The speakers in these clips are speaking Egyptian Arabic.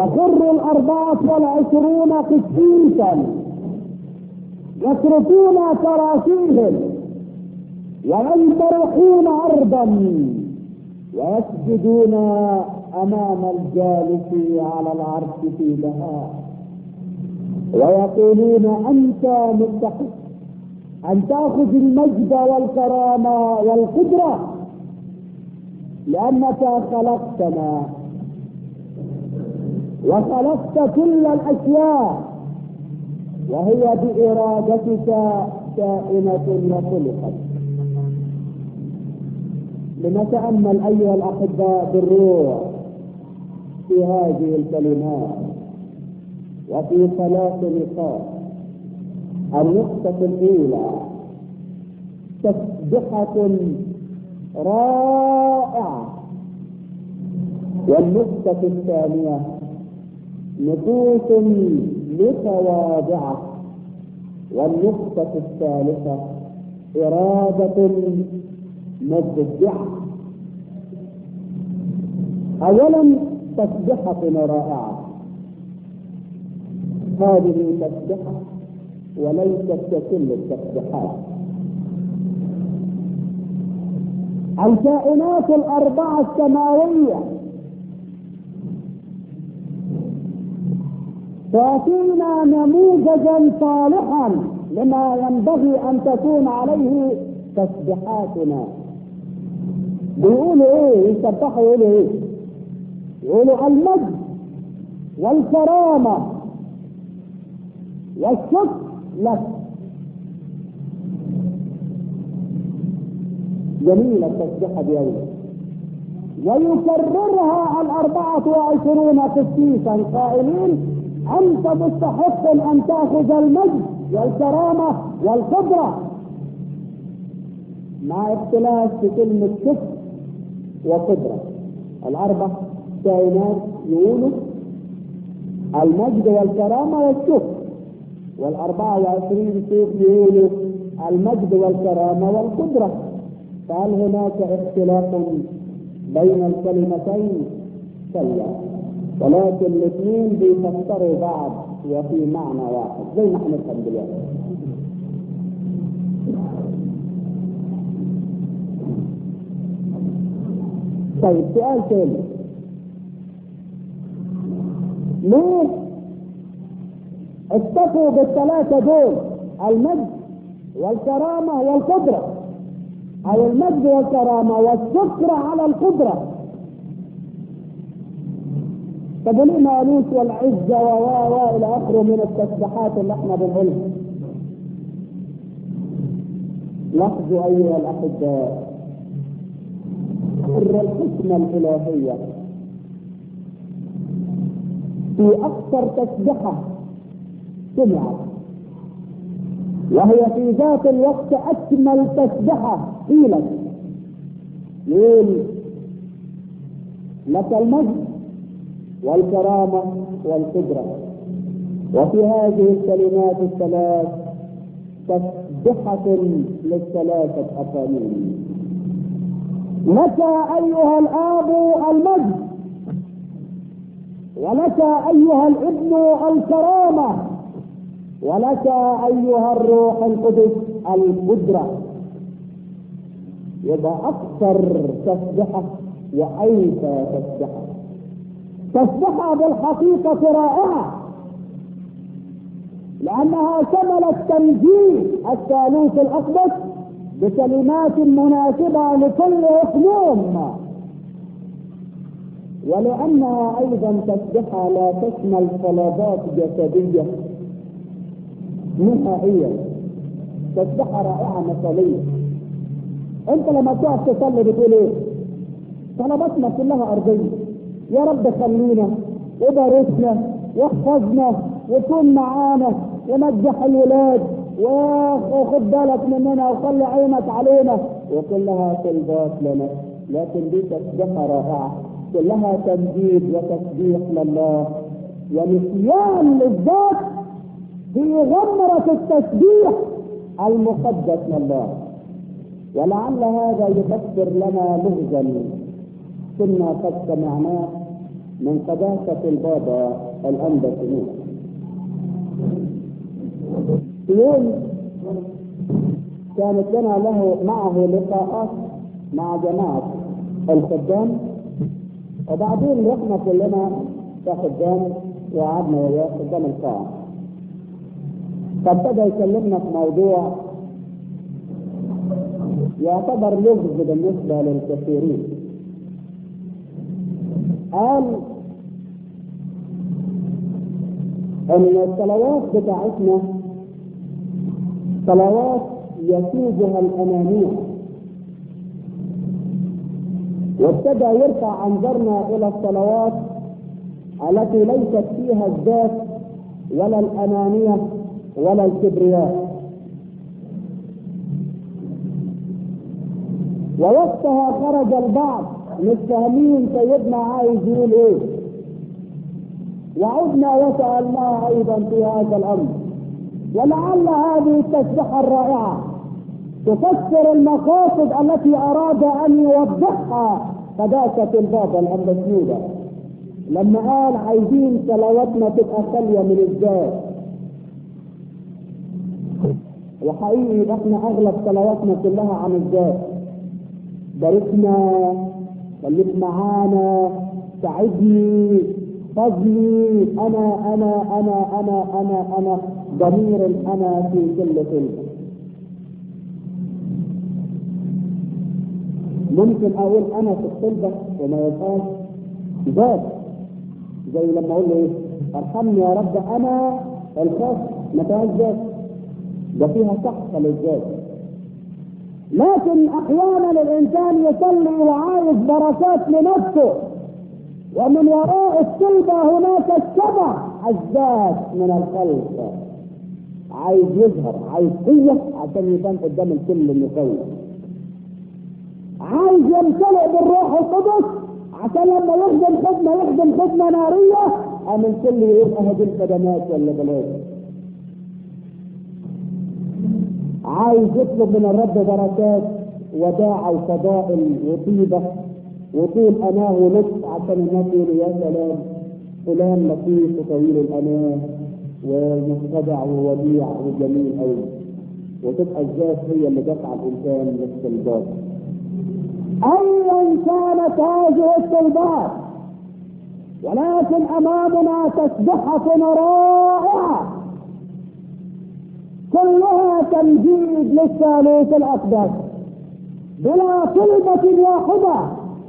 يخر الأربعة والعشرون قسيسا يتركون كراسيهم وينطرحون عرضا ويسجدون أمام الجالس على العرش في بهاء ويقولون أنت مستحق أن تأخذ المجد والكرامة والقدرة لأنك خلقتنا وخلقت كل الأشياء وهي بإرادتك كائنة وخلقت لنتأمل أيها الأحباء بالروح في هذه الكلمات وفي ثلاث نقاط النقطة الأولى تسبحة رائعة والنقطة الثانية نفوس متواضعة والنقطة الثالثة إرادة مبدعة أولا تسبحة رائعة هذه تسبحة وليست ككل التسبيحات الكائنات الأربعة السماوية تعطينا نموذجا صالحا لما ينبغي أن تكون عليه تسبيحاتنا بيقولوا ايه يسبحوا يقولوا ايه يقولوا المجد والكرامة والشكر لك جميلة التسبيحة دي ويكررها الأربعة وعشرون قسيسا قائلين أنت مستحق أن تأخذ المجد والكرامة والقدرة مع اختلاف في كلمة شكر وقدرة الأربع كائنات يقولوا المجد والكرامة والشكر والأربعة وعشرين سيف يقولوا المجد والكرامة والقدرة فهل هناك اختلاف بين الكلمتين؟ كلا ولكن الاثنين بيفسروا بعض وفي معنى واحد زي ما هنفهم دلوقتي طيب سؤال ثاني ليه اتفقوا بالثلاثة دول المجد والكرامة والقدرة أو المجد والكرامة والشكر على القدرة طب وليه ما قالوش والعزة و و إلى آخره من التسبيحات اللي احنا بنقولها لاحظوا أيها الأحباء سر الحكمة الإلهية في أكثر تسبحة سمعت وهي في ذات الوقت أكمل تسبحة قيلت يقول لك المجد والكرامة والقدرة وفي هذه الكلمات الثلاث تسبحة للثلاثة أقانيم لك أيها الآب المجد ولك أيها الابن الكرامة ولك أيها الروح القدس القدرة يبقى أكثر تسبحة وأيسى تسبحة تسبحة بالحقيقة رائعة لأنها شملت تنجيل الثالوث الأقدس بكلمات مناسبة لكل أقلوم ولأنها أيضا تسبحة لا تشمل طلبات جسدية نهائيا تسبحة رائعة مثالية انت لما تقف تصلي بتقول ايه طلباتنا كلها ارضيه يا رب خلينا وباركنا واحفظنا وكن معانا ونجح الولاد وخد بالك مننا وخلي عينك علينا وكلها طلبات لنا لكن دي تسبيحة رائعة كلها تمجيد وتسبيح لله ونسيان للذات في غمرة التسبيح المقدس لله ولعل هذا يفسر لنا لغزا كنا قد سمعناه من من قداسة البابا الأنبا سنون يوم كانت لنا له معه لقاءات مع جماعة الخدام وبعدين رحنا كلنا كخدام وقعدنا وياه قدام القاعة فابتدى يكلمنا في موضوع يعتبر لغز بالنسبة للكثيرين قال ان الصلوات بتاعتنا صلوات يسوقها الانانيه وابتدى يرفع انظارنا الى الصلوات التي ليست فيها الذات ولا الانانيه ولا الكبرياء ووقتها خرج البعض مش فاهمين سيدنا عايز يقول ايه وعدنا وسالناه ايضا في هذا الامر ولعل هذه التسبحه الرائعه تفسر المقاصد التي اراد ان يوضحها قداسه البابا الامبسيوده لما قال عايزين صلواتنا تبقى خاليه من الذات وحقيقي احنا اغلب صلواتنا كلها عن الذات باركنا خليك معانا ساعدني فضلي انا انا انا انا انا انا ضمير الانا في كل كلمه ممكن اقول انا في الطلبه وما يبقاش ذات زي لما اقول له ايه ارحمني يا رب انا الخاص ما فيهاش ذات ده فيها سحقه للذات لكن احيانا الانسان يصلي وعايز بركات لنفسه ومن وراء الصلبة هناك الشبع الذات من الخلق عايز يظهر عايز قوة عشان يبان قدام الكل انه قوي عايز يمتلئ بالروح القدس عشان لما يخدم خدمة يخدم خدمة نارية قام الكل يبقى هذه الخدمات ولا بلاش عايز يطلب من الرب بركات وداع وفضائل وطيبة وطول أناه ولطف عشان الناس يقولوا يا سلام فلان لطيف وطويل الأناه ومخدع ووديع وجميل أوي وتبقى الذات هي اللي دفع الإنسان للصلبات أيا كانت هذه الصلبات ولكن أمامنا تسبحة رائعة كلها تمجيد للثالوث الأقدس بلا طلبة واحدة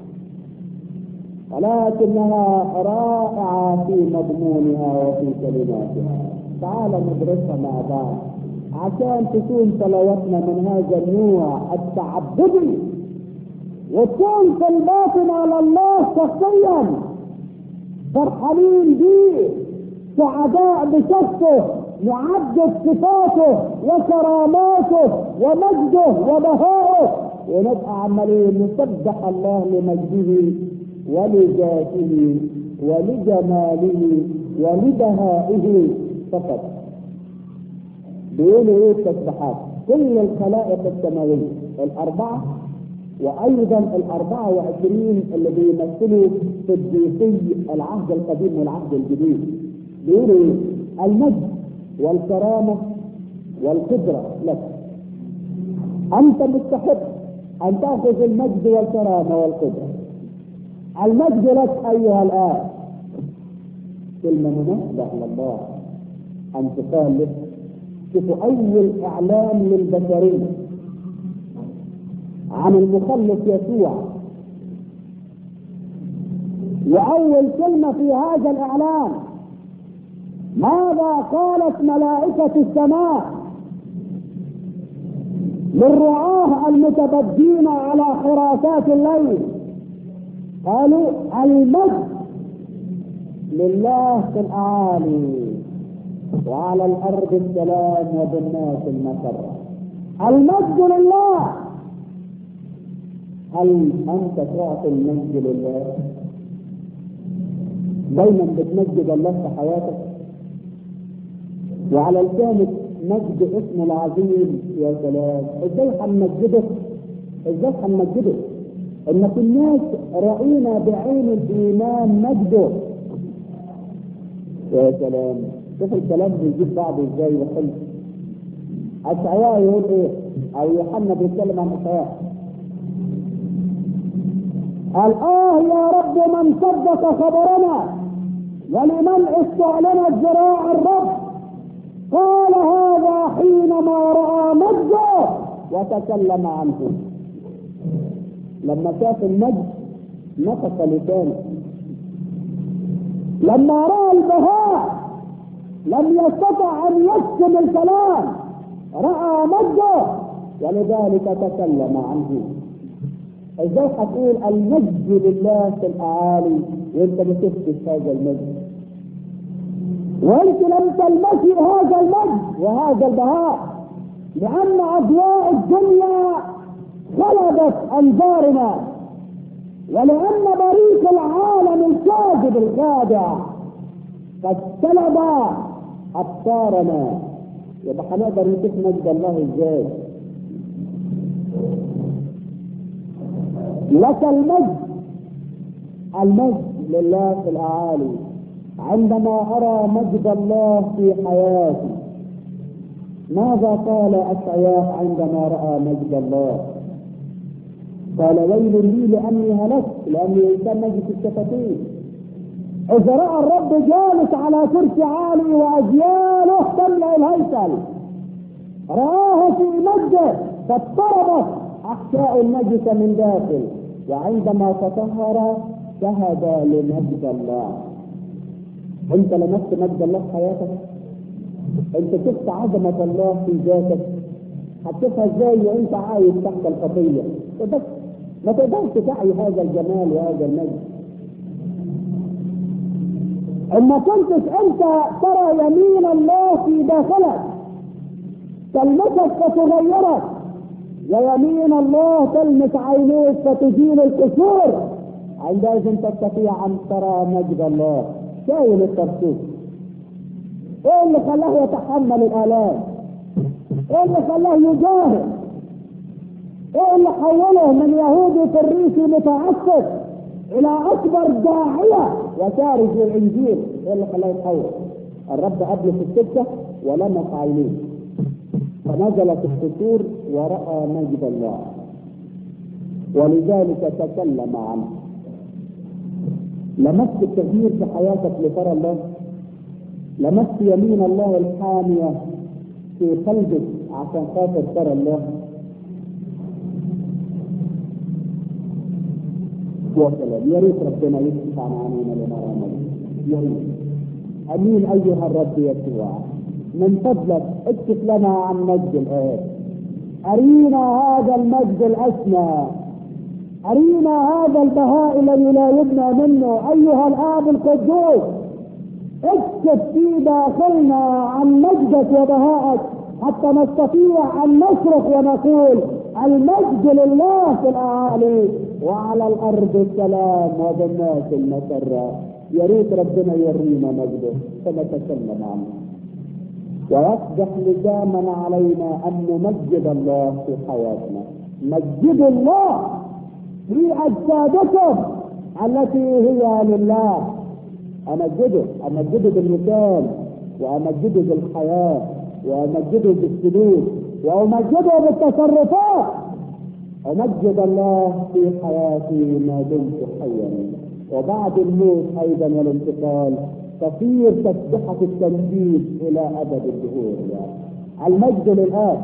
ولكنها رائعة في مضمونها وفي كلماتها تعال ندرسها مع بعض عشان تكون صلواتنا من هذا النوع التعبدي وتكون طلباتنا على الله شخصيا فرحانين بيه سعداء بشخصه نعدد صفاته وكراماته ومجده وبهائه ونبقى عمالين نسبح الله لمجده ولذاته ولجماله ولبهائه فقط بيقولوا ايه التسبيحات كل الخلائق السماويه الاربعه وايضا الاربعه وعشرين اللي بيمثلوا قديسي العهد القديم والعهد الجديد بيقولوا ايه المجد والكرامه والقدره لك انت مستحق ان تاخذ المجد والكرامه والقدره المجد لك ايها الاب كلمه مناسبه لله ان تقال لك شوفوا اول اعلان للبشريه عن المخلص يسوع واول كلمه في هذا الاعلان ماذا قالت ملائكه السماء للرعاه المتبدين على حراسات الليل قالوا المجد لله في الاعالي وعلى الارض السلام وبالناس المسره المجد لله هل انت تعطي المجد لله دايما بتمجد الله في حياتك وعلى لسانك مجد اسمه العظيم يا سلام ازاي هنمجده ازاي هنمجده ان في الناس راينا بعين الايمان مجده يا سلام شوف الكلام بيجيب بعضه ازاي وحلو اشعياء يقول ايه او يوحنا بيتكلم عن اشعياء قال اه يا رب من صدق خبرنا ولمن استعلنت ذراع الرب قال هذا حينما راى مجده وتكلم عنه لما شاف المجد نطق لسانه لما راى البهاء لم يستطع ان يكتم الكلام راى مجده ولذلك تكلم عنه ازاي هتقول المجد لله في الاعالي وانت ما شفتش هذا المجد وانت لم تلمسي هذا المجد وهذا البهاء لان اضواء الدنيا غلبت انظارنا ولان بريق العالم الكاذب الخادع قد سلب ابصارنا يبقى هنقدر نشوف مجد الله ازاي لك المجد المجد لله في الاعالي عندما ارى مجد الله في حياتي ماذا قال اشعياء عندما راى مجد الله قال ويل لي لاني هلكت لاني انسان نجس الشفتين اذا راى الرب جالس على كرسي عالي واجياله تملا الهيكل رآه في مجده فاضطربت احشاء النجس من داخل وعندما تطهر شهد لمجد الله انت لمست مجد الله في حياتك انت شفت عظمة الله في ذاتك هتشوفها ازاي وانت عايش تحت الخطية بس ما تقدرش تعي هذا الجمال وهذا المجد اما كنتش انت ترى يمين الله في داخلك تلمسك فتغيرك ويمين الله تلمس عينيك فتزيل الكسور عندئذ تستطيع ان ترى مجد الله شايل الترسوس ايه اللي خلاه يتحمل الالام ايه اللي خلاه يجاهد ايه اللي حوله من يهودي فريسي متعصب الى اكبر داعيه وشارج للانجيل ايه اللي خلاه يتحول الرب قبله في السكه ولمس عينيه فنزلت الكسور وراى مجد الله ولذلك تكلم عنه لمست التغيير في حياتك لترى الله لمست يمين الله الحامية في قلبك عشان خاطر ترى الله يا سلام يا ريت ربنا يفتح عن عينينا لنرى مجد يا ريت امين ايها الرب يسوع من فضلك اكشف لنا عن مجد الآب أرينا هذا المجد الأسمى أرينا هذا البهاء الذي لا يبنى منه أيها الآب القدوس اكشف في داخلنا عن مجدك وبهائك حتى نستطيع أن نصرخ ونقول المجد لله في الأعالي وعلى الأرض السلام وبالناس المسرة يا ريت ربنا يورينا مجده فنتكلم عنه ويصبح لزاما علينا ان نمجد الله في حياتنا مجدوا الله في اجسادكم التي هي لله امجده امجده باللسان وامجده بالحياه وامجده بالسلوك وامجده بالتصرفات امجد الله في حياتي ما دمت حيا وبعد الموت ايضا والانتقال تصير تسبحة التمجيد إلى أبد الدهور يعني. المجد للآب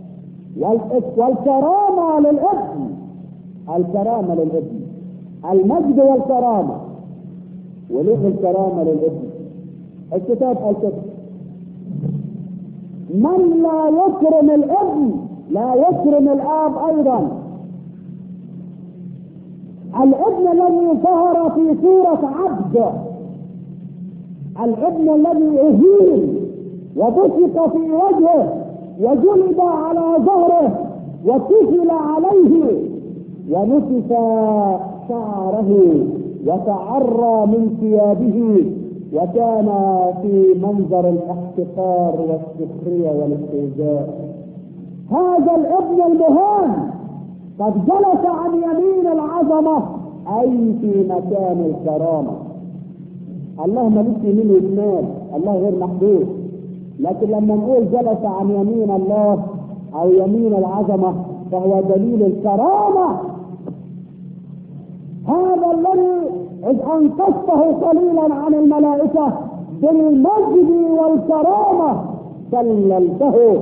والكرامة للابن الكرامة للابن المجد والكرامة وليه الكرامة للابن الكتاب قال كده من لا يكرم الابن لا يكرم الاب ايضا الابن الذي ظهر في صورة عبد الابن الذي اهين وبسط في وجهه وجلد على ظهره وكفل عليه ونفث شعره وتعرى من ثيابه وكان في منظر الاحتقار والسخريه والاستهزاء هذا الابن المهان قد جلس عن يمين العظمه اي في مكان الكرامه الله ملوش يمين وشمال الله غير محدود لكن لما نقول جلس عن يمين الله او يمين العظمه فهو دليل الكرامه هذا الذي اذ انقذته قليلا عن الملائكه بالمجد والكرامه سللته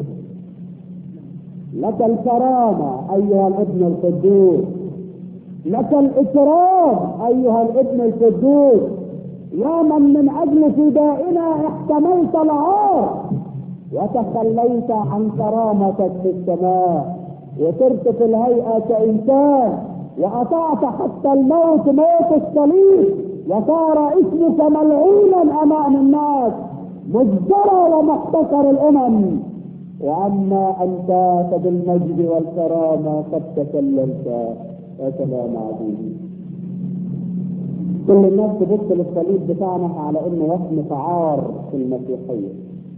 لك الكرامه ايها الابن القدوس لك الاكرام ايها الابن القدوس يا من من اجل فدائنا احتملت العار وتخليت عن كرامتك في السماء وصرت في الهيئه كانسان واطعت حتى الموت موت الصليب وصار اسمك ملعونا امام الناس مجدرى ومحتقر الامم واما انت فبالمجد والكرامه قد تسللت يا سلام عزيزي كل الناس تبص للصليب بتاعنا على انه وهم فعار في المسيحيه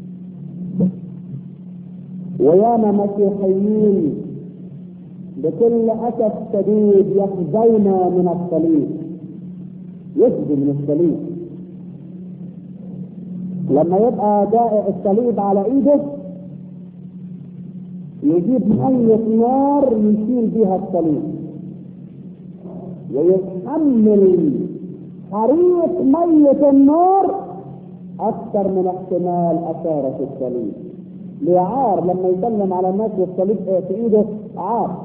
وياما مسيحيين بكل اسف شديد يخزون من الصليب يخزي من الصليب لما يبقى جائع الصليب على ايده يجيب مية نار يشيل بيها الصليب ويتحمل حريق مية النار أكثر من احتمال أثارة الصليب لعار لما يسلم على الناس والصليب في إيده عار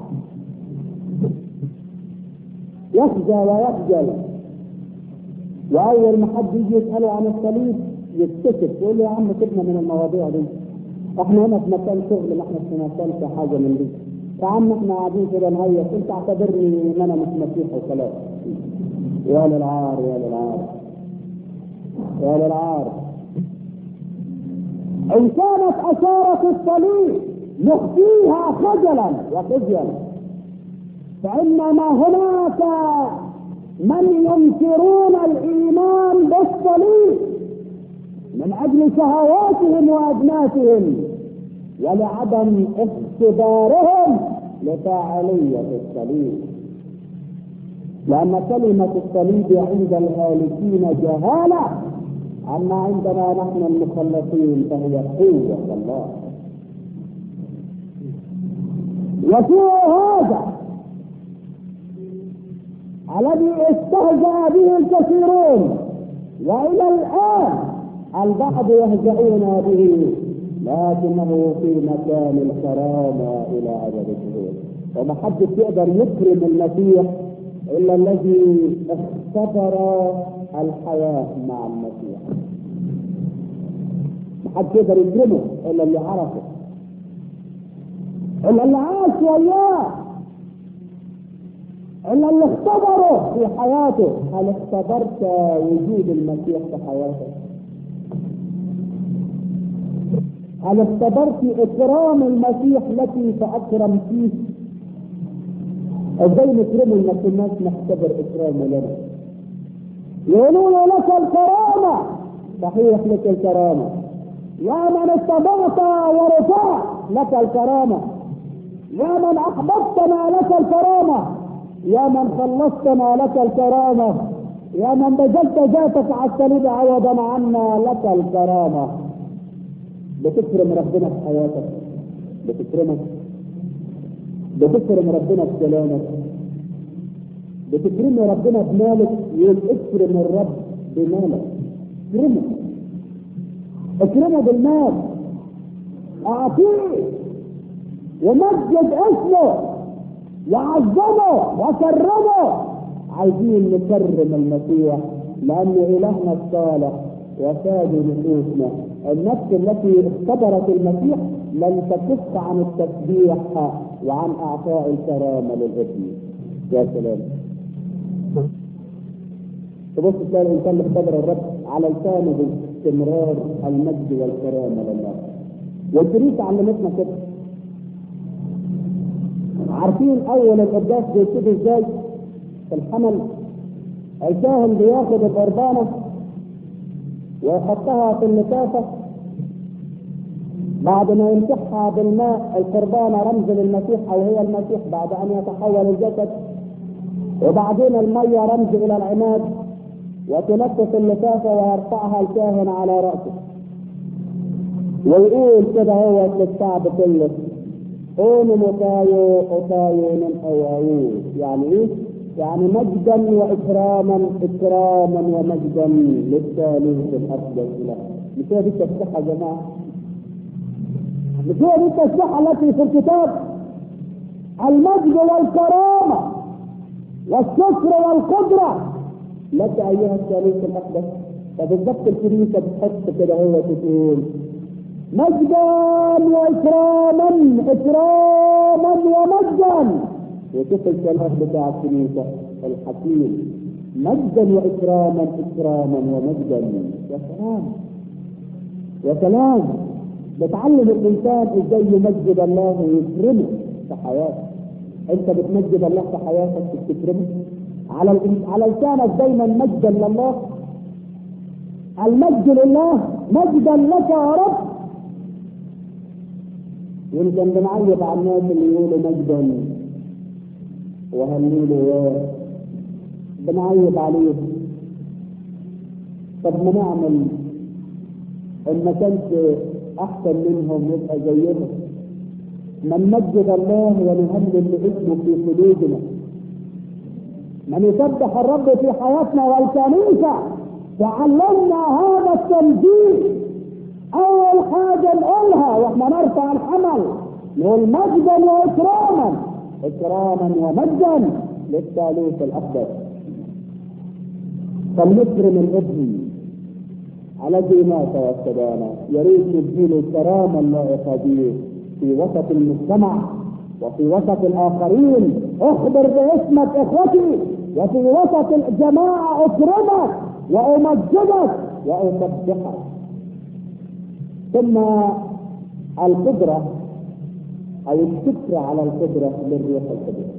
يخجى ويخجل وأول ما حد يجي يسأله عن الصليب يتكسف يقول له يا عم سيبنا من المواضيع دي احنا هنا في مكان شغل ما احنا في مكان في حاجة من دي يا عم احنا قاعدين كده نهيص انت اعتبرني ان انا مش مسيح وخلاص يا للعار يا للعار يا للعار ان كانت اشارة الصليب نخفيها خجلا وخجلا فانما هناك من ينكرون الايمان بالصليب من اجل شهواتهم وادناتهم ولعدم اختبارهم لفاعلية الصليب لأن كلمة الصليب عند الهالكين جهالة أما عندنا نحن المخلصين فهي قوة الله يسوع هذا الذي استهزأ به الكثيرون وإلى الآن البعض يهزؤون به لكنه في مكان الكرامة إلى أبد الدهور وما حدش يقدر يكرم المسيح إلا الذي اختبر الحياة مع المسيح ما حدش يقدر يكرمه إلا اللي عرفه إلا اللي عاش وياه إلا اللي اختبره في حياته هل اختبرت وجود المسيح في حياتك؟ هل اختبرت اكرام المسيح لك فاكرم فيه ازاي نكرمه انك الناس نختبر اكرامه لنا يقولون لك الكرامه صحيح لك الكرامه يا من اتبعت ورفعت لك الكرامه يا من احببتنا لك الكرامه يا من خلصتنا لك الكرامه يا من بذلت ذاتك على الصليب عوضا عنا لك الكرامه بتكرم ربنا في حياتك بتكرمك بتكرم ربنا في كلامك بتكرم ربنا بمالك يقول اكرم الرب بمالك اكرمه اكرمه بالمال اعطيه ومجد اسمه وعظمه وكرمه عايزين نكرم المسيح لانه الهنا الصالح وفاد نفوسنا النفس التي اختبرت المسيح لن تكف عن التسبيح وعن اعطاء الكرامه للابن يا سلام تبص تلاقي الانسان اللي اختبر الرب على لسانه باستمرار المجد والكرامه لله والكنيسه علمتنا كده عارفين اول القداس بيبتدي ازاي في الحمل الكاهن بياخد القربانه ويحطها في النكافة بعد ما يمسحها بالماء القربانة رمز للمسيح أو هي المسيح بعد أن يتحول الجسد وبعدين المية رمز إلى العماد وتنقص اللفافة ويرفعها الكاهن على رأسه ويقول كده هو للشعب كله قوموا مطايو أطايو من أوايو يعني إيه؟ يعني مجدا وإكراما إكراما ومجدا للثالوث الأقدس له مش هي دي التسبيحة يا جماعة مش هي دي التسبيحة التي في الكتاب المجد والكرامة والشكر والقدرة لك أيها الثالوث الأقدس فبالضبط الكنيسة بتحط كده هو تقول مجدا واكراما اكراما ومجدا وشوف الكلام بتاع الكنيسه الحكيم مجدا واكراما اكراما ومجدا يا سلام يا سلام بتعلم الانسان ازاي يمجد الله ويكرمه في حياته انت بتمجد الله في حياتك بتكرمه على على لسانك دايما مجدا لله المجد لله مجدا لك يا رب يمكن بنعيط على الناس اللي يقولوا مجدا وهنيله بنعيط عليه طب ما نعمل ان ما كانش احسن منهم يبقى زيهم من مجد الله ونهلل لاسمه في قلوبنا من يسبح الرب في حياتنا والكنيسه تعلمنا هذا التمجيد اول حاجه نقولها واحنا نرفع الحمل نقول مجدا واكراما اكراما ومجدا للثالوث الاقدس فلنكرم الابن الذي مات واستدانا يا ريت نديله كرامه لائقه به في وسط المجتمع وفي وسط الاخرين اخبر باسمك اخوتي وفي وسط الجماعه اكرمك وامجدك واسبحك ثم القدرة أو الشكر على القدرة للروح القدس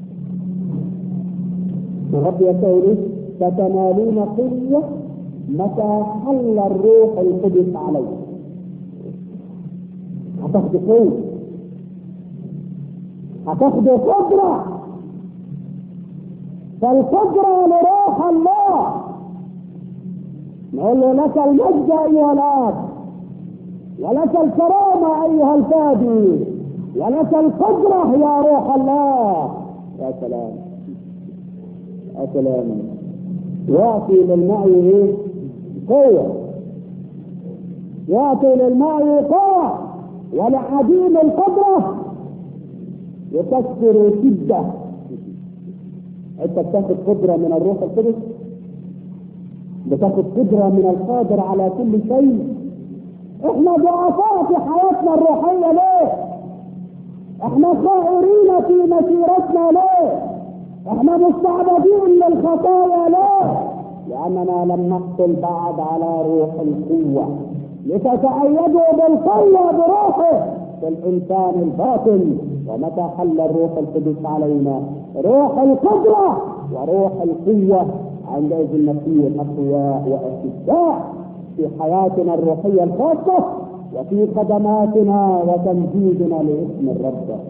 الرب يقول ستنالون قوة متى حل الروح القدس عليكم هتاخدوا قوة هتاخدوا قدرة فالقدرة لروح الله نقول له لك المجد أيها الآب ولك الكرامة أيها الفادي ولك القدرة يا روح الله يا سلام يا سلام يعطي للمعي ايه؟ قوة يعطي للمعي قوة ولعديم القدرة يكسر شدة انت بتاخد قدرة من الروح القدس بتاخد قدرة من القادر على كل شيء احنا ضعفاء في حياتنا الروحية ليه؟ احنا خائرين في مسيرتنا ليه؟ احنا مستعبدين للخطايا ليه؟ لأننا لم نحصل بعد على روح القوة لتتأيدوا بالقوة بروحه في الإنسان الباطن ومتى حل الروح القدس علينا روح القدرة وروح القوة عندئذ نصير أقوياء وأشداء في حياتنا الروحية الخاصة وفي خدماتنا وتمجيدنا لاسم الرب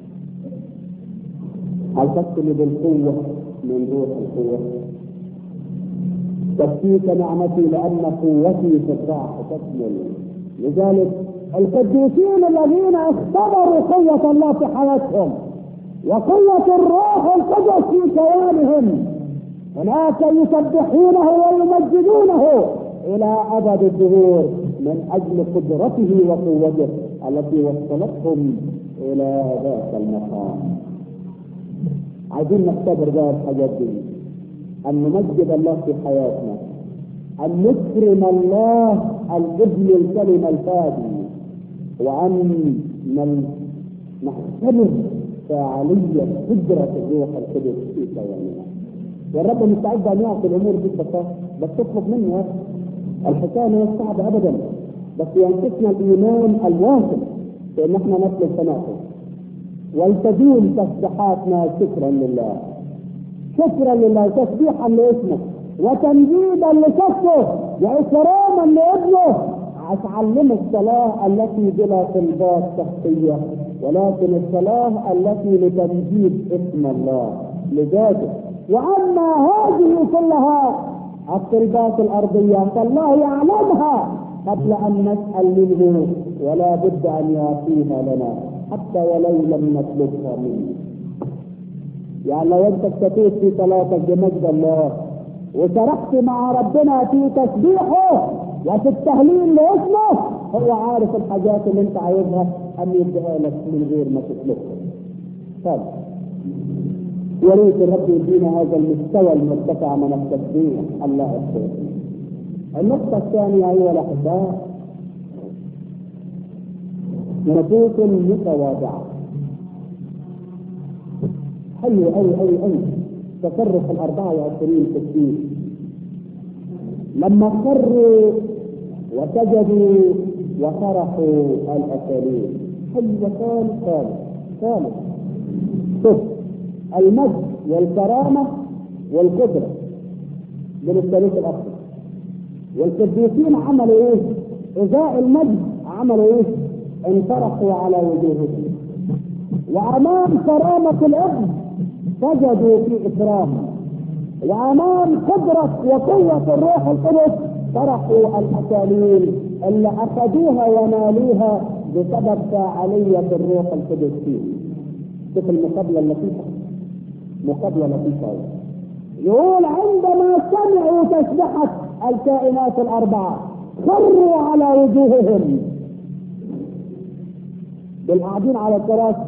هل تكتم بالقوة من روح القوة تكفيك نعمتي لأن قوتي في الضعف تكمل لذلك القديسين الذين اختبروا قوة الله في حياتهم وقوة الروح القدس في كيانهم هناك يسبحونه ويمجدونه الى ابد الدهور من اجل قدرته وقوته التي وصلتهم الى ذاك المقام عايزين نختبر بقى الحاجات دي ان نمجد الله في حياتنا ان نكرم الله الابن الكلمة الفادي وان نختبر فعالية قدرة الروح القدس في كياننا والرب مستعد ان يعطي الامور دي ببساطه بس تطلب منه يا الحكايه ما صعبه ابدا بس ينقصنا الايمان الواثق بان احنا نطلب تناقض ولتدوم تسبيحاتنا شكرا لله شكرا لله تسبيحا لاسمه وتمجيدا لشخصه واكراما لابنه اتعلم الصلاه التي بلا طلبات شخصيه ولكن الصلاه التي لتمجيد اسم الله لذاته واما هذه كلها الطلبات الأرضية فالله يعلمها قبل أن نسأل منه ولا بد أن يعطيها لنا حتى ولو لم نطلبها منه يعني لو أنت اكتفيت في صلاتك بمجد الله وشرحت مع ربنا في تسبيحه وفي التهليل لاسمه هو عارف الحاجات اللي انت عايزها ان يديها لك من غير ما تطلبها. طيب يا ريت الرب يدينا هذا المستوى المرتفع من التسبيح الله يحفظه. النقطة الثانية أيها الأحباء نفوس متواضعة حلو أوي أوي أوي تصرف الأربعة وعشرين تسبيح لما خروا وسجدوا وفرحوا الأساليب حلو خالص خالص خالص شوف المجد والكرامة والقدرة من الثالوث الأخضر والقديسين عملوا ايه؟ إزاء المجد عملوا ايه؟ انطرحوا على وجوههم وأمام كرامة الابن سجدوا في إكرامه وأمام قدرة وقوة الروح القدس طرحوا الأكاليل اللي أخذوها ونالوها بسبب فاعلية الروح القدس فيه. شوف المقابلة اللطيفة. مقابلة لطيفة يقول عندما سمعوا تسبحة الكائنات الأربعة خروا على وجوههم بالقاعدين على الكراسي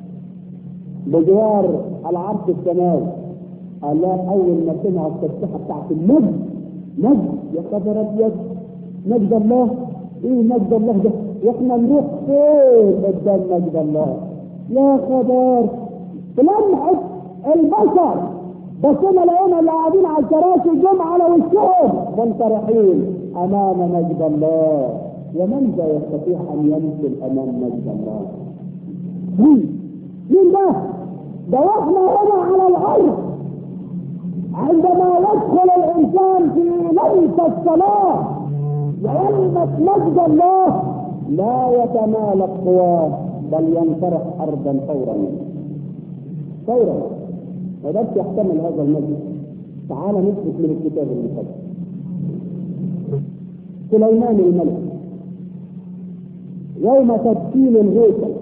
بجوار العرش السماوي قال لا اول ما سمعوا التسبيحه بتاعت المجد مجد يا خبر ابيض مجد الله ايه مجد الله ده واحنا نروح فين قدام مجد الله يا خبر لمحة البشر بس انا لقينا اللي قاعدين على الكراسي جم على وشهم منطرحين امام مجد الله ومن ذا يستطيع ان يمثل امام مجد الله مين مين ده ده واحنا هنا على الارض عندما يدخل الانسان في ليله الصلاه ويلمس مجد الله لا يتمالك قواه بل ينطرح ارضا فورا فورا ما بس يحتمل هذا المجد تعال نثبت من الكتاب المقدس سليمان الملك يوم تدشين الهيكل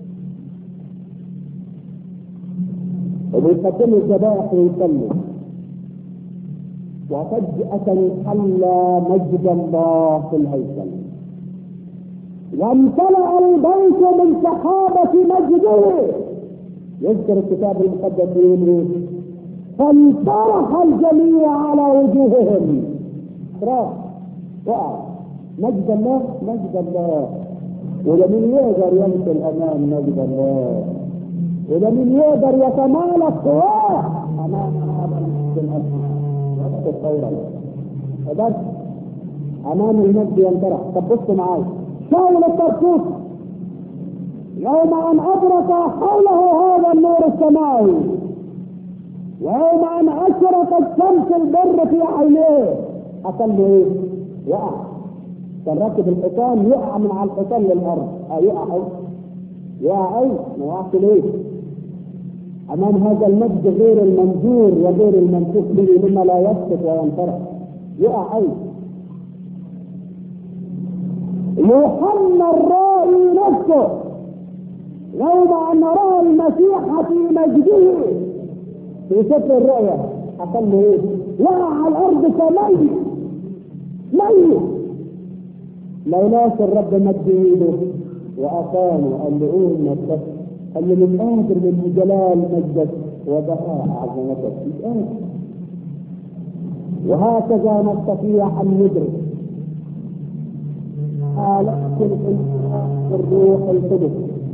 وبيقدموا الذبائح ويصلوا وفجأة حل مجد الله في الهيكل وامتلأ البيت من سحابة مجده يذكر الكتاب المقدس يقول فانطرح الجميع على وجوههم راح وقع مجد الله مجد الله ولمن يقدر يمثل امام مجد الله ولمن يقدر يتمالك قواه امام هذا المجد الازهر خيرا بس امام المجد ينطرح طب بصوا معايا شاول الطرطوس يوم ان ادرك حوله هذا النور السماوي ويوم ان اشرقت شمس البر في عينيه حصل له ايه؟ وقع كان راكب الحصان يقع من على الحصان للارض اه يقع اي يقع اي ما وقعش ليه؟ امام هذا المجد غير المنظور وغير المنفوخ به مما لا يسقط وينطرح يقع اي يوحنا الرائي نفسه يوم ان راى المسيح في مجده في سفر الرؤيا حصل له ايه؟ وقع على الارض كميت ميت لولاش الرب مد ايده واقامه قال له قوم نفسك قال له من قادر من جلال مجدك وبهاء عظمتك مش قادر وهكذا نستطيع ان ندرك آلات الإنسان بالروح القدس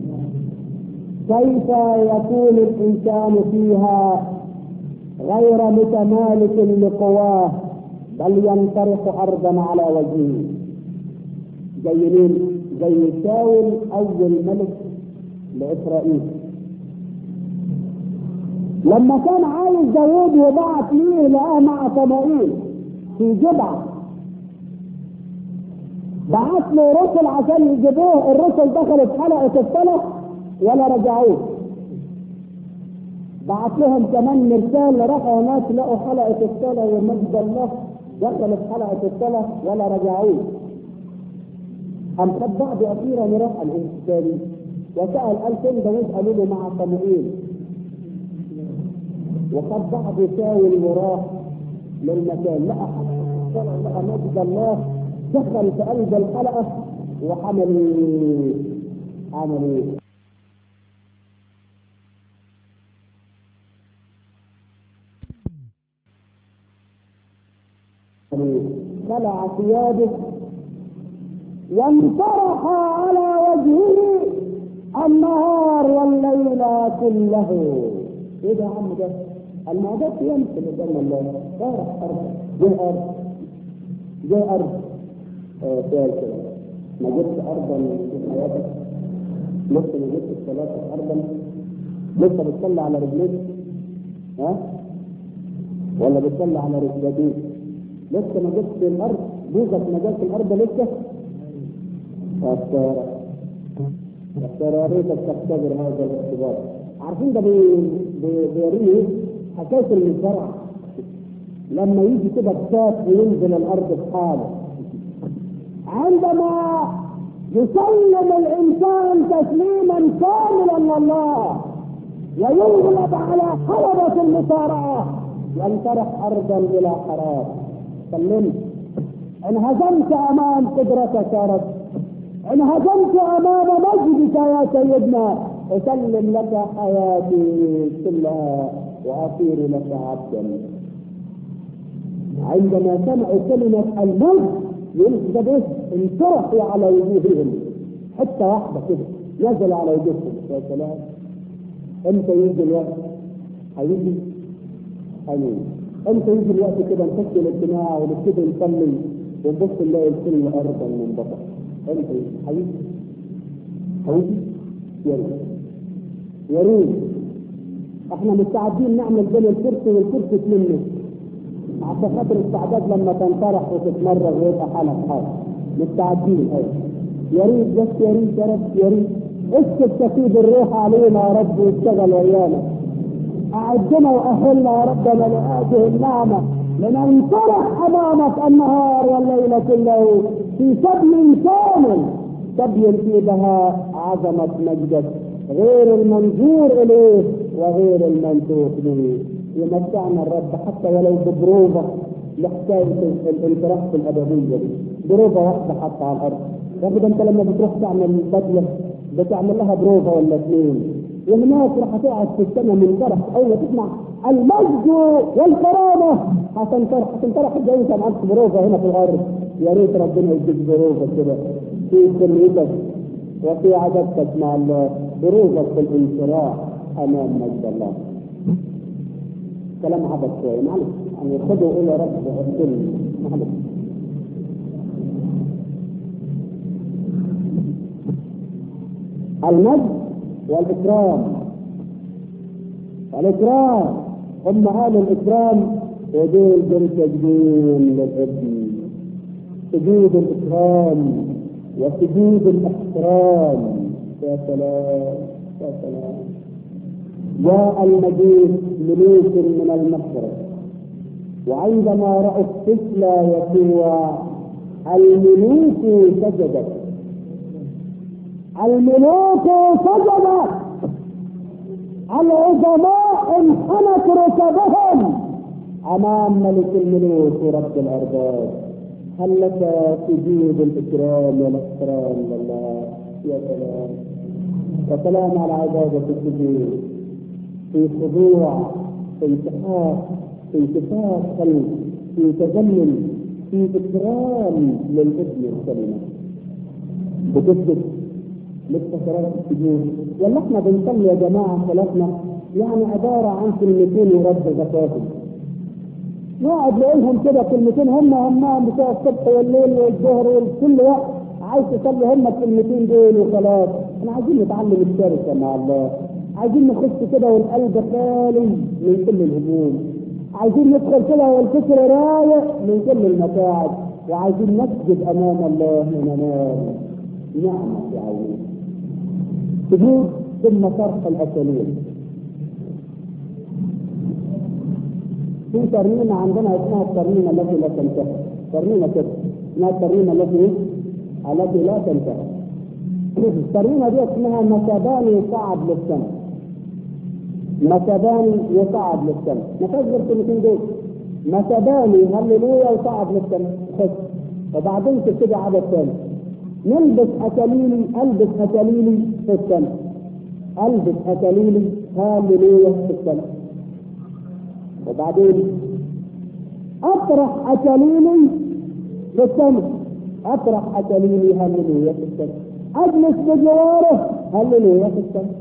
كيف يكون الإنسان فيها غير متمالك لقواه بل ينطرح أرضا على وجهه زي مين؟ زي شاول أول ملك لإسرائيل لما كان عايز داوود وبعت ليه لقاه مع صموئيل في جبعه بعت له رسل عشان يجيبوه الرسل دخلت حلقة الصلاة ولا رجعوه بعت لهم كمان مرسال راحوا هناك لقوا حلقة الصلاة ومجد الله دخلت حلقة الصلاة ولا رجعوه أم خد بعض أخيرا راح الإنساني وسأل قال فين داوود قالوا له مع صموئيل وخد بعض يساوي وراح للمكان لقى لقى مجد الله دخل في قلب الحلقة وعمل عمل ايه؟ خلع ثيابه وانطرح على وجهه النهار والليل كله ايه ده يا عم ده؟ المعجزات يمثل قدام الله طارح ارض جه ارض جه ارض آه سؤال كده ما جبت ارضا في حياتك لسه ما جبت الصلاه ارضا لسه بتصلي على رجليك ها ولا بتصلي على رجليك لسه ما جبت الارض بوزك ما جبت الارض لسه خسارة خسارة يا ريتك تختبر هذا الاختبار عارفين ده بيوريه حكاية المزرعة لما يجي كده بساط وينزل الأرض بحاله عندما يسلم الإنسان تسليما كاملا لله ويغلب على حلبة المصارعة ينطرح أرضا بلا حرام سلمت انهزمت أمام قدرتك يا رب انهزمت امام مجدك يا سيدنا اسلم لك حياتي كلها واصير لك عبدا عندما سمعوا كلمة الموت ينزل انطرحوا على وجوههم حتى واحدة كده نزل على وجوههم يا سلام امتى يجي الوقت؟ هيجي امين امتى يجي الوقت كده نخش الاجتماع ونبتدي نصلي ونبص نلاقي الكل ارضا منبطح امتى حبيبي حبيبي يا ريت يا ريت احنا مستعدين نعمل بين الكرسي والكرسي منه عشان خاطر استعداد لما تنطرح وتتمرغ ويبقى حالك حال مستعدين ايوه يا ريت بس يا ريت يا رب يا ريت اسكت تفيد الروح علينا يا رب واشتغل ويانا اعدنا واهلنا يا ربنا لهذه النعمه لننطرح امامك النهار والليل كله في سبي كامل سبي في بهاء عظمة مجدك غير المنظور إليه وغير المنطوق به يمتعنا الرب حتى ولو ببروفة لحكاية الانطلاق في الأبدية دي بروفة واحدة حتى على الأرض رب ده أنت لما بتروح تعمل بدلة بتعمل لها بروفة ولا اثنين وهناك راح تقعد في السماء من فرح أول ما تسمع المجد والكرامة هتنطرح هتنطرح زي انت معاك بروفة هنا في الأرض يا ريت ربنا يديك بروفة كده في كليتك وفي عددتك مع الله بروفة في الانشراح أمام مجد الله كلام عبث شوية معلش يعني خذوا إلى رب الكل معلش المجد والإكرام الإكرام هم قالوا الإكرام ودول بيرتجون للابن سجود الإكرام وسجود الاحترام يا سلام يا سلام جاء المجيد ملوك من المشرق وعندما رأوا الطفل يسوع الملوك سجدت الملوك سجدت العظماء انحنت ركبهم امام ملك الملوك ورب الارباب هل لك سجود الاكرام والاحترام لله يا سلام يا سلام على عباده السجود في خضوع في انتحار في انتفاض قلب في تذلل في اكرام للابن الكلمه بتثبت للفترات السجود ولا احنا بنصلي يا جماعه صلاتنا يعني عباره عن كلمتين ورد زكاتهم نقعد نقولهم كده كلمتين هم هم بتوع الصبح والليل والظهر وكل وقت عايز تصلي هم الكلمتين دول وخلاص احنا عايزين نتعلم الشركه مع الله عايزين نخش كده والقلب خالي من كل الهموم عايزين ندخل كده والفكر رايق من كل المتاعب وعايزين نسجد امام الله وننام نعمه يا عيني سجود ثم صرف الاساليب في ترميمة عندنا اسمها الترميمة التي لا تنتهي ترميمة كده اسمها الترميمة التي التي لا تنتهي الترميمة دي اسمها مسابان يصعد للسماء مسابان يصعد للسماء ما فيهاش غير الكلمتين دول مساباني هللويا وصعد للسماء خش وبعدين تبتدي عدد ثاني نلبس أكاليلي ألبس أكاليلي في السماء ألبس أكاليلي هللويا في السماء وبعدين أطرح أكاليلي في السماء أطرح أكاليلي هللويا في السماء أجلس بجواره هللويا في السماء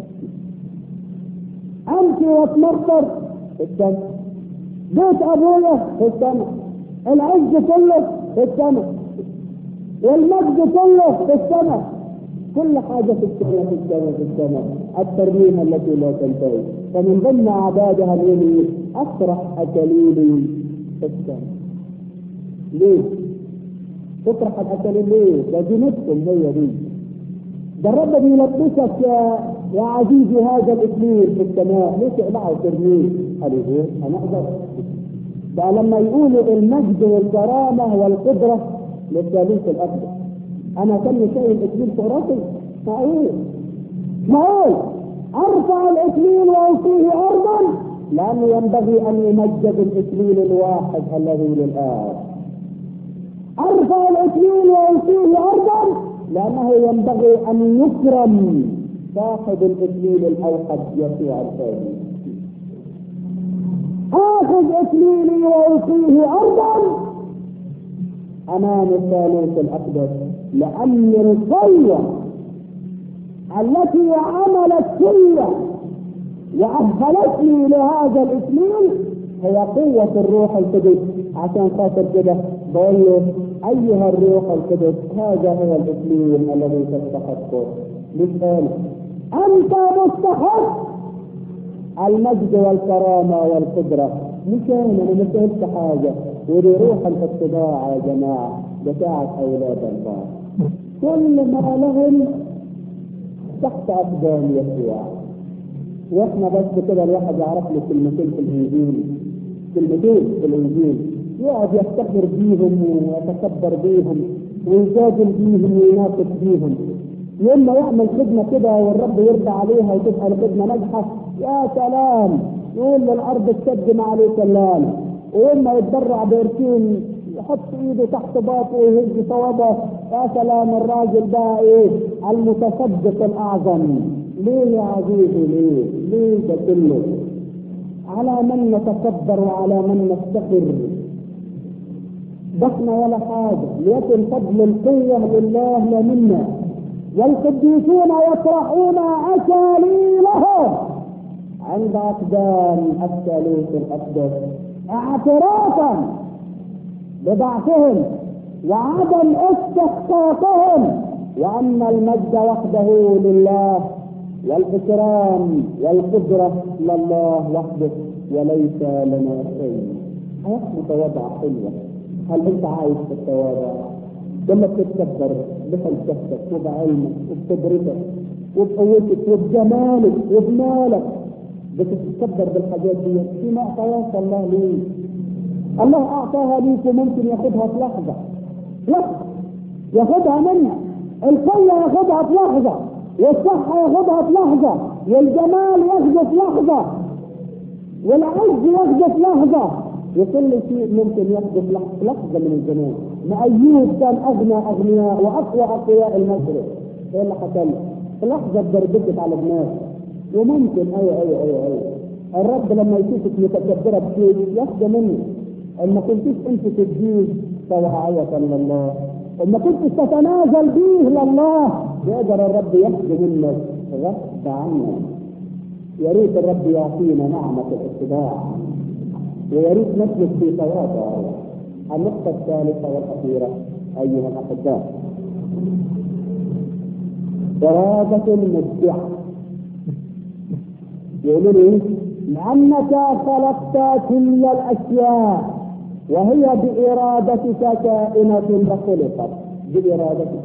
أمشي وأتمطر في السماء بيت أبويا في السماء العز كله في السماء والمجد كله في السماء كل حاجة في السماء في السماء في السماء الترميمة التي لا تنتهي فمن ضمن أعدادها اليوم أطرح أكاليلي في السماء ليه؟ تطرح الأكاليل ليه؟ ده دي نفسهم هي دي ده الرب بيلبسك يا يا عزيزي هذا الاكليل في السماء ليه تقلعه وترميه؟ قال ايه؟ انا اقدر ده لما يقولوا المجد والكرامه والقدره للثالوث الاقدس انا كان شيء الاكليل في راسي معقول معقول ارفع الاكليل واوصيه ارضا لانه ينبغي ان يمجد الاكليل الواحد الذي للاب ارفع الاكليل واوصيه ارضا لانه ينبغي ان يكرم صاحب الاكليل الاوحد يسوع الثاني اخذ اكليلي واوصيه ارضا امام الثالوث الاقدس لان القوه التي عملت فيا واهلتني لهذا الاكليل هي قوة الروح القدس عشان خاطر كده بقول له أيها الروح القدس هذا هو الإكليل الذي تستحقه مش قال أنت مستحق المجد والكرامة والقدرة مش أنا أنا ما سألت حاجة ودي روح الاتباع يا جماعة بتاعت أولاد الله كل ما لهم تحت أقدام يسوع واحنا بس كده الواحد يعرف له كلمتين في الانجيل كلمتين في الانجيل يقعد يفتخر بيهم ويتكبر بيهم ويجادل بيهم ويناقش بيهم يوم ما يعمل خدمه كده والرب يرضى عليها وتبقى الخدمه ناجحه يا سلام يقول للارض تسد عليه كلام ويوم ما يتبرع بيرتين يحط ايده تحت باطه ويهز صوابه يا سلام الراجل ده ايه المتصدق الاعظم ليه يا عزيزي ليه؟ ليه ده كله؟ على من نتكبر وعلى من نفتخر ضحنا ولا حاجة ليكن فضل القوة لله لا منا والقديسون يطرحون أكاليلهم عند أقدام الثالوث الأقدس اعترافا بضعفهم وعدم استحقاقهم وأن المجد وحده لله والإكرام والقدرة لله وحده وليس لنا شيء حياة متواضعة حلوة هل أنت عايش في التواضع؟ لما بتتكبر بفلسفتك وبعلمك وبقدرتك وبقوتك وبجمالك وبمالك بتتكبر بالحاجات دي في معطيات الله ليك الله أعطاها ليك وممكن ياخدها في لحظة لحظة ياخدها منك القوة ياخدها في لحظة والصحة ياخدها في لحظة والجمال ياخده في لحظة والعز ياخده في لحظة وكل شيء ممكن ياخده في لحظة, لحظة من الزمان ما أيوب كان أغنى أغنياء وأقوى أقوياء المشرق إيه اللي حصل في لحظة اتدربكت على دماغه وممكن أيوه أيوه أيوه أيوه الرب لما يشوفك متكبرة بشيء ياخده منك إن ما كنتيش أنت تديه طوعية لله إن ما كنتش تتنازل به لله يقدر الرب ياخده منك غصب عنك يا ريت الرب يعطينا نعمة الاتباع ويا ريت نسلك في تواضع النقطة الثالثة والأخيرة أيها الأحباء إرادة المبدعة يقولون إيه؟ لأنك خلقت كل الأشياء وهي بإرادتك كائنة وخلقت بإرادتك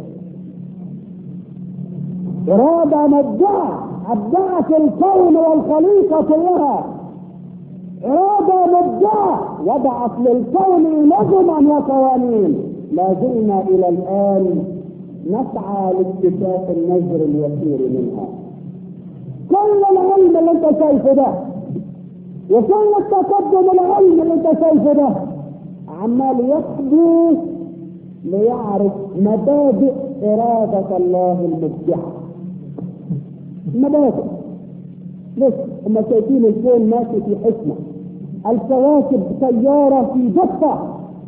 إرادة مبدعة أبدعت الكون والخليقة كلها إرادة مبدعة وضعت للكون نظما وقوانين لا زلنا إلى الآن نسعى لاكتشاف النجر اليسير منها كل العلم اللي انت شايفه ده وكل التقدم العلم اللي انت شايفه ده عمال يحدث ليعرف مبادئ إرادة الله المبدعة مبادئ بص هم شايفين الكون ماشي في حكمة الكواكب سيارة في دقة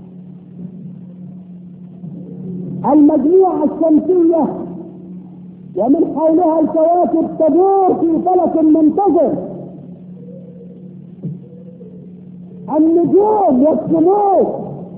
المجموعة الشمسية ومن حولها الكواكب تدور في فلك منتظر النجوم والشموس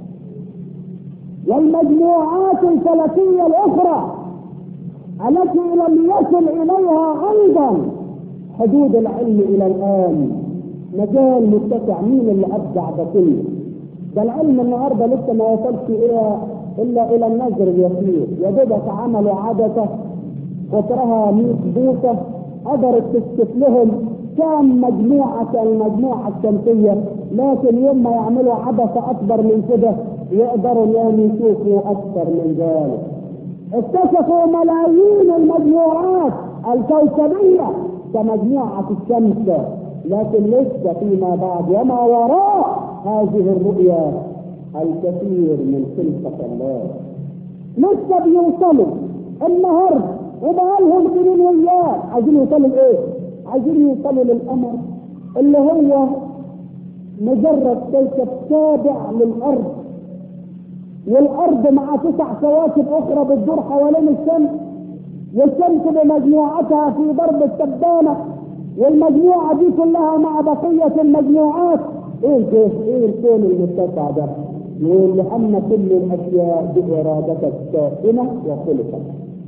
والمجموعات الفلكية الأخرى التي لم يصل إليها أيضا حدود العلم إلى الآن مجال متسع مين اللي أبدع ده كله ده العلم النهارده لسه ما وصلش إلى إلا إلى النجر اليسير يا دوبك عملوا عدسة قطرها 100 بوصة قدرت تكشف لهم كم مجموعة المجموعة الشمسية لكن يوم ما يعملوا عدسة أكبر من كده يقدروا اليوم يشوفوا أكثر من ذلك اكتشفوا ملايين المجموعات الكوكبية كمجموعة الشمس لكن لسه فيما بعد وما وراء هذه الرؤيا الكثير من خلقة الله لسه بيوصلوا النهارده وبقالهم سنين وياه عايزين يوصلوا لايه؟ عايزين يوصلوا للقمر اللي هو مجرد كوكب تابع للارض والارض مع تسع كواكب اخرى بتدور حوالين الشمس والشمس بمجموعتها في ضرب السبانه والمجموعه دي كلها مع بقيه المجموعات ايه الكون ايه الكون المتسع ده؟ يقول لان كل الاشياء بارادتك كائنه وخلقت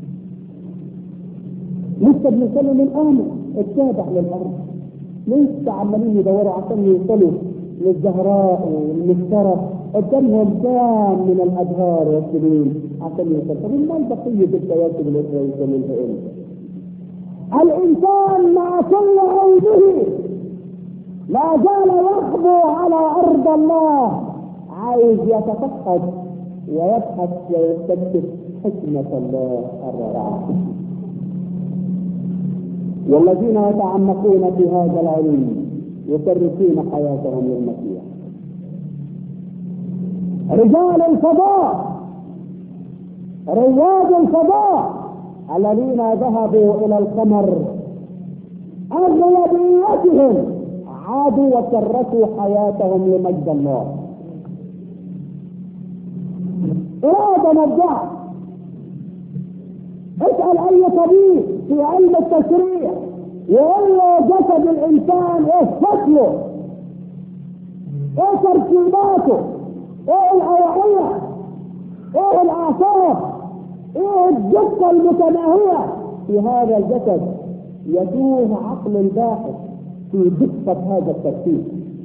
لسه بيوصلوا للامر التابع للارض لسه عمالين يدوروا عشان يوصلوا للزهراء والمشترى قدامهم كام من الازهار والسنين عشان يوصلوا طب امال بقيه الكواكب اللي يوصلوا لها امتى؟ الانسان مع كل عيبه لا زال يخبو على ارض الله عايز يتفقد ويبحث ويستكشف حكمة الله الرائعة والذين يتعمقون في هذا العلم يكرسون حياتهم للمسيح رجال الفضاء رواد الفضاء الذين ذهبوا الى القمر اغلبيتهم عادوا وكرسوا حياتهم لمجد الله إرادة مبدعة اسأل أي طبيب في علم التشريع يقول له جسد الإنسان إيه شكله إيه تركيباته إيه الأوعية إيه الأعصاب إيه الدقة المتناهية في هذا الجسد يتوه عقل الباحث في دقة هذا التركيب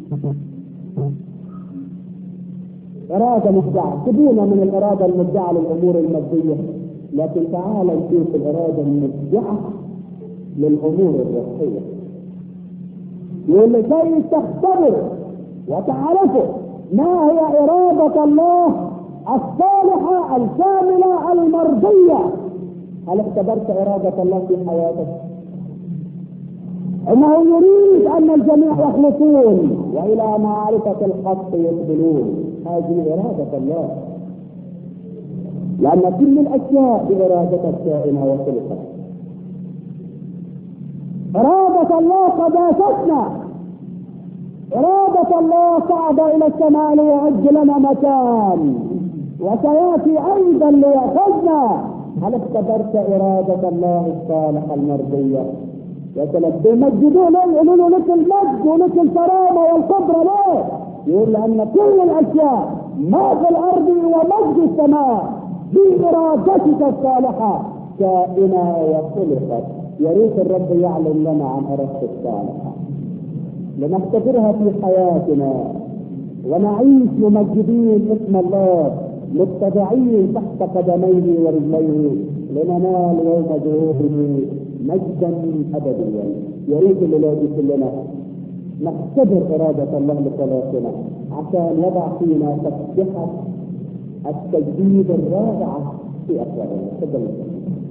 إرادة مبدعة سيبونا من الإرادة المبدعة للأمور المادية لكن تعال نشوف الإرادة المبدعة للأمور الروحية يقول لكي تختبر وتعرفوا ما هي إرادة الله الصالحة الكاملة المرضية هل اختبرت إرادة الله في حياتك؟ انه يريد ان الجميع يخلصون والى معرفة الحق يقبلون هذه ارادة الله لان كل الاشياء بارادة الكائنة وخلقت ارادة الله قداستنا ارادة الله صعد الى السماء ليعد لنا مكان وسياتي ايضا ليأخذنا هل اختبرت ارادة الله الصالحة المرضية يا سلام بيمجدوه ليه يقولوا له لك المجد ولك الكرامه والقدره ليه؟ يقول لان كل الاشياء ما في الارض ومجد السماء بارادتك الصالحه كائنه وخلقت يا ريت الرب يعلم لنا عن ارادته الصالحه لنختبرها في حياتنا ونعيش ممجدين اسم الله متبعين تحت قدميه ورجليه لننال يوم ظهوره مجدا ابديا يا ريت اللي لا كلنا نختبر إرادة الله لخلاصنا عشان يضع فينا تسبحة التجديد الرابعة في أفواهنا تفضل